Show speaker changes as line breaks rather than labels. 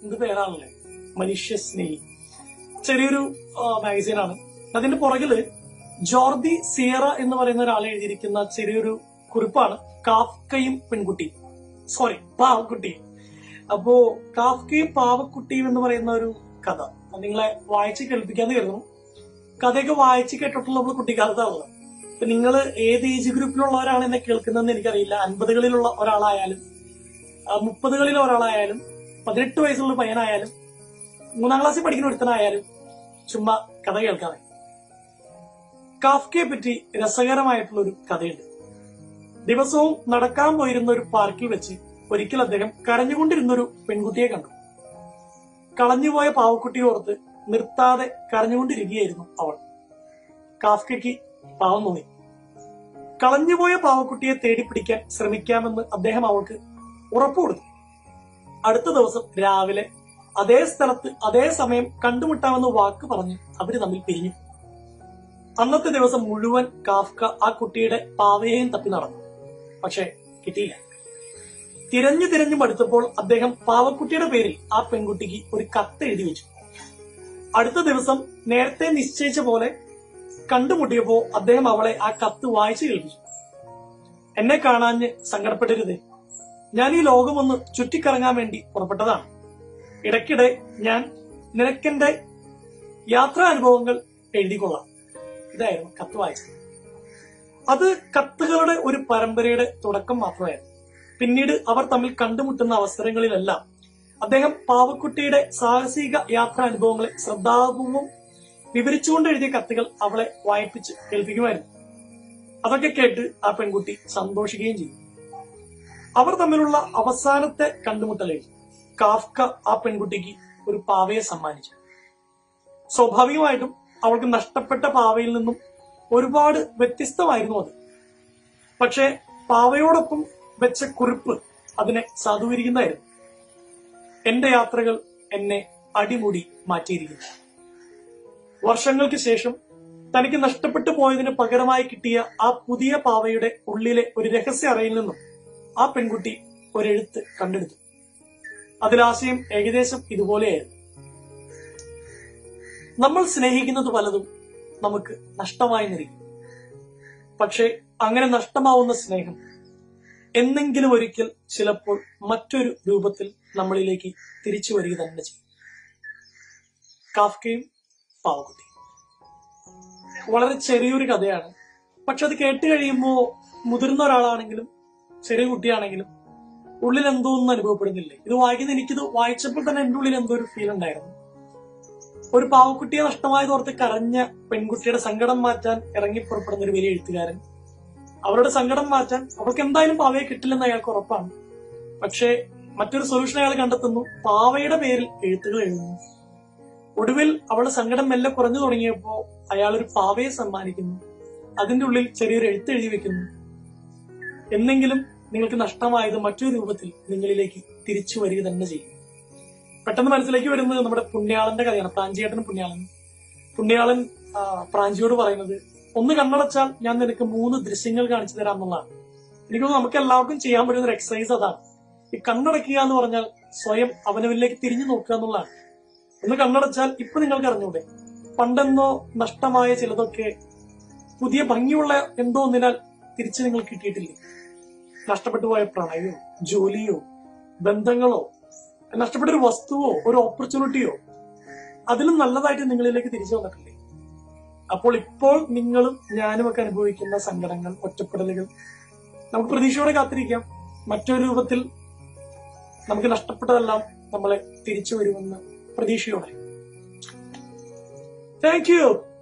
എന്ത് പേരാണല്ലേ മനുഷ്യ സ്നേഹി ചെറിയൊരു മാഗസീനാണ് അതിന്റെ പുറകില് ജോർദി സിയറ എന്ന് പറയുന്ന ഒരാൾ എഴുതിയിരിക്കുന്ന ചെറിയൊരു കുറിപ്പാണ് കാഫ്കയും പെൺകുട്ടിയും സോറി പാവക്കുട്ടിയും അപ്പോ കാഫ്കയും പാവക്കുട്ടിയും എന്ന് പറയുന്ന ഒരു കഥ അത് നിങ്ങളെ വായിച്ച് കേൾപ്പിക്കാന്ന് കരുതുന്നു കഥയൊക്കെ വായിച്ച് കേട്ടിട്ടുള്ള നമ്മൾ കുട്ടിക്കാലത്താണല്ലോ ഇപ്പൊ നിങ്ങൾ ഏത് ഏജ് ഗ്രൂപ്പിലുള്ളവരാണ് എന്നെ കേൾക്കുന്നതെന്ന് എനിക്കറിയില്ല അൻപതുകളിലുള്ള ഒരാളായാലും ആ, മുപ്പതുകളിലെ ഒരാളായാലും പതിനെട്ട് വയസ്സുള്ള ഒരു പയ്യനായാലും മൂന്നാം ക്ലാസ്സിൽ പഠിക്കുന്ന ഒരുത്തനായാലും ചുമ്മാ കഥ കേൾക്കാതെ കാഫ്കയെ പറ്റി രസകരമായിട്ടുള്ള ഒരു കഥയുണ്ട് ദിവസവും നടക്കാൻ പോയിരുന്ന ഒരു പാർക്കിൽ വെച്ച് ഒരിക്കൽ അദ്ദേഹം കരഞ്ഞുകൊണ്ടിരുന്ന ഒരു പെൺകുട്ടിയെ കണ്ടു കളഞ്ഞുപോയ പാവക്കുട്ടിയെ ഓർത്ത് നിർത്താതെ കരഞ്ഞുകൊണ്ടിരിക്കുകയായിരുന്നു അവൾ കാഫ്കയ്ക്ക് പാവം തോന്നി കളഞ്ഞുപോയ പാവക്കുട്ടിയെ തേടി പിടിക്കാൻ ശ്രമിക്കാമെന്ന് അദ്ദേഹം അവൾക്ക് ഉറപ്പു കൊടുത്തു അടുത്ത ദിവസം രാവിലെ അതേ സ്ഥലത്ത് അതേ സമയം കണ്ടുമുട്ടാമെന്ന് വാക്ക് പറഞ്ഞ് അവര് തമ്മിൽ പിരിഞ്ഞു അന്നത്തെ ദിവസം മുഴുവൻ കാഫ്ക ആ കുട്ടിയുടെ പാവയെയും തപ്പി നടന്നു പക്ഷെ കിട്ടിയില്ല തിരഞ്ഞു തിരഞ്ഞു മടുത്തപ്പോൾ അദ്ദേഹം പാവക്കുട്ടിയുടെ പേരിൽ ആ പെൺകുട്ടിക്ക് ഒരു കത്ത് എഴുതി വെച്ചു അടുത്ത ദിവസം നേരത്തെ നിശ്ചയിച്ച പോലെ കണ്ടുമുട്ടിയപ്പോ അദ്ദേഹം അവളെ ആ കത്ത് വായിച്ചു കേൾപ്പിച്ചു എന്നെ കാണാഞ്ഞ് സങ്കടപ്പെടരുത് ഞാൻ ഈ ലോകമൊന്ന് ചുറ്റിക്കറങ്ങാൻ വേണ്ടി പുറപ്പെട്ടതാണ് ഇടയ്ക്കിടെ ഞാൻ നിനക്കെന്റെ യാത്രാ അനുഭവങ്ങൾ എഴുതിക്കൊള്ളാം ഇതായിരുന്നു കത്ത് വായിച്ചത് അത് കത്തുകളുടെ ഒരു പരമ്പരയുടെ തുടക്കം മാത്രമായിരുന്നു പിന്നീട് അവർ തമ്മിൽ കണ്ടുമുട്ടുന്ന അവസരങ്ങളിലെല്ലാം അദ്ദേഹം പാവക്കുട്ടിയുടെ സാഹസിക യാത്രാ അനുഭവങ്ങളെ ശ്രദ്ധാപൂർവം വിവരിച്ചുകൊണ്ട് എഴുതിയ കത്തുകൾ അവളെ വായിപ്പിച്ച് കേൾപ്പിക്കുമായിരുന്നു അതൊക്കെ കേട്ട് ആ പെൺകുട്ടി സന്തോഷിക്കുകയും ചെയ്തു അവർ തമ്മിലുള്ള അവസാനത്തെ കണ്ടുമുട്ടലിൽ കാഫ്ക ആ പെൺകുട്ടിക്ക് ഒരു പാവയെ സമ്മാനിച്ചു സ്വാഭാവികമായിട്ടും അവൾക്ക് നഷ്ടപ്പെട്ട പാവയിൽ നിന്നും ഒരുപാട് വ്യത്യസ്തമായിരുന്നു അത് പക്ഷേ പാവയോടൊപ്പം വെച്ച കുറിപ്പ് അതിനെ സാധൂകരിക്കുന്നതായിരുന്നു എന്റെ യാത്രകൾ എന്നെ അടിമുടി മാറ്റിയിരിക്കുന്നു വർഷങ്ങൾക്ക് ശേഷം തനിക്ക് നഷ്ടപ്പെട്ടു പോയതിന് പകരമായി കിട്ടിയ ആ പുതിയ പാവയുടെ ഉള്ളിലെ ഒരു രഹസ്യ അറയിൽ നിന്നും ആ പെൺകുട്ടി ഒരെഴുത്ത് കണ്ടെടുത്തു അതിലാശയം ഏകദേശം ഇതുപോലെയായിരുന്നു നമ്മൾ സ്നേഹിക്കുന്നത് പലതും നമുക്ക് നഷ്ടമായി നിൽക്കും പക്ഷേ അങ്ങനെ നഷ്ടമാവുന്ന സ്നേഹം എന്നെങ്കിലും ഒരിക്കൽ ചിലപ്പോൾ മറ്റൊരു രൂപത്തിൽ നമ്മളിലേക്ക് തിരിച്ചു വരിക തന്നെ ചെയ്യും കാഫ്കയും പാവക്കുട്ടിയും വളരെ ചെറിയൊരു കഥയാണ് പക്ഷെ അത് കേട്ട് കഴിയുമ്പോൾ മുതിർന്ന ഒരാളാണെങ്കിലും ചെറിയ കുട്ടിയാണെങ്കിലും ഉള്ളിൽ എന്തോ ഒന്നും അനുഭവപ്പെടുന്നില്ലേ ഇത് വായിക്കുന്ന എനിക്കിത് വായിച്ചപ്പോൾ തന്നെ എന്റെ ഉള്ളിൽ എന്തോ ഒരു ഫീൽ ഉണ്ടായിരുന്നു ഒരു പാവക്കുട്ടിയെ നഷ്ടമായതോർത്ത് കരഞ്ഞ പെൺകുട്ടിയുടെ സങ്കടം മാറ്റാൻ ഇറങ്ങി പുറപ്പെടുന്ന ഒരു വലിയ എഴുത്തുകാരൻ അവരുടെ സങ്കടം മാറ്റാൻ അവൾക്ക് എന്തായാലും പാവയെ കിട്ടില്ലെന്ന് അയാൾക്ക് ഉറപ്പാണ് പക്ഷേ മറ്റൊരു സൊല്യൂഷൻ അയാൾ കണ്ടെത്തുന്നു പാവയുടെ പേരിൽ എഴുത്തുകൾ എഴുതുന്നു ഒടുവിൽ അവളുടെ സങ്കടം മെല്ലെ കുറഞ്ഞു തുടങ്ങിയപ്പോ അയാൾ ഒരു പാവയെ സമ്മാനിക്കുന്നു അതിന്റെ ഉള്ളിൽ ചെറിയൊരു എഴുത്ത് എഴുതി വെക്കുന്നു എന്നെങ്കിലും നിങ്ങൾക്ക് നഷ്ടമായത് മറ്റൊരു രൂപത്തിൽ നിങ്ങളിലേക്ക് തിരിച്ചു വരിക തന്നെ ചെയ്യും പെട്ടെന്ന് മനസ്സിലേക്ക് വരുന്നത് നമ്മുടെ പുണ്യാളന്റെ കഥയാണ് പ്രാഞ്ചിയേട്ടനും പുണ്യാളൻ പുണ്യാളൻ ആ, പ്രാഞ്ചിയോട് പറയുന്നത് ഒന്ന് കണ്ണടച്ചാൽ ഞാൻ നിനക്ക് മൂന്ന് ദൃശ്യങ്ങൾ കാണിച്ചു തരാം എന്നുള്ളതാണ് എനിക്ക് തോന്നുന്നു നമുക്ക് എല്ലാവർക്കും ചെയ്യാൻ പറ്റുന്ന ഒരു എക്സസൈസ് അതാണ് ഈ കണ്ണടക്കുക എന്ന് പറഞ്ഞാൽ സ്വയം അവനവനിലേക്ക് തിരിഞ്ഞു നോക്കുക എന്നുള്ളതാണ് ഒന്ന് കണ്ണടച്ചാൽ ഇപ്പൊ നിങ്ങൾക്ക് അറിഞ്ഞൂടെ പണ്ടെന്നോ നഷ്ടമായ ചിലതൊക്കെ പുതിയ ഭംഗിയുള്ള എന്തോ ഒന്നിനാൽ തിരിച്ചു നിങ്ങൾ കിട്ടിയിട്ടില്ലേ നഷ്ടപ്പെട്ടു പോയ പ്രണയമോ ജോലിയോ ബന്ധങ്ങളോ നഷ്ടപ്പെട്ട ഒരു വസ്തുവോ ഒരു ഓപ്പർച്യൂണിറ്റിയോ അതിലും നല്ലതായിട്ട് നിങ്ങളിലേക്ക് തിരിച്ചു വന്നിട്ടില്ലേ അപ്പോൾ ഇപ്പോൾ നിങ്ങളും ഞാനും ഒക്കെ അനുഭവിക്കുന്ന സങ്കടങ്ങൾ ഒറ്റപ്പെടലുകൾ നമുക്ക് പ്രതീക്ഷയോടെ കാത്തിരിക്കാം മറ്റൊരു രൂപത്തിൽ നമുക്ക് നഷ്ടപ്പെട്ടതെല്ലാം നമ്മളെ തിരിച്ചു വരുമെന്ന് പ്രതീക്ഷയോടെ താങ്ക് യു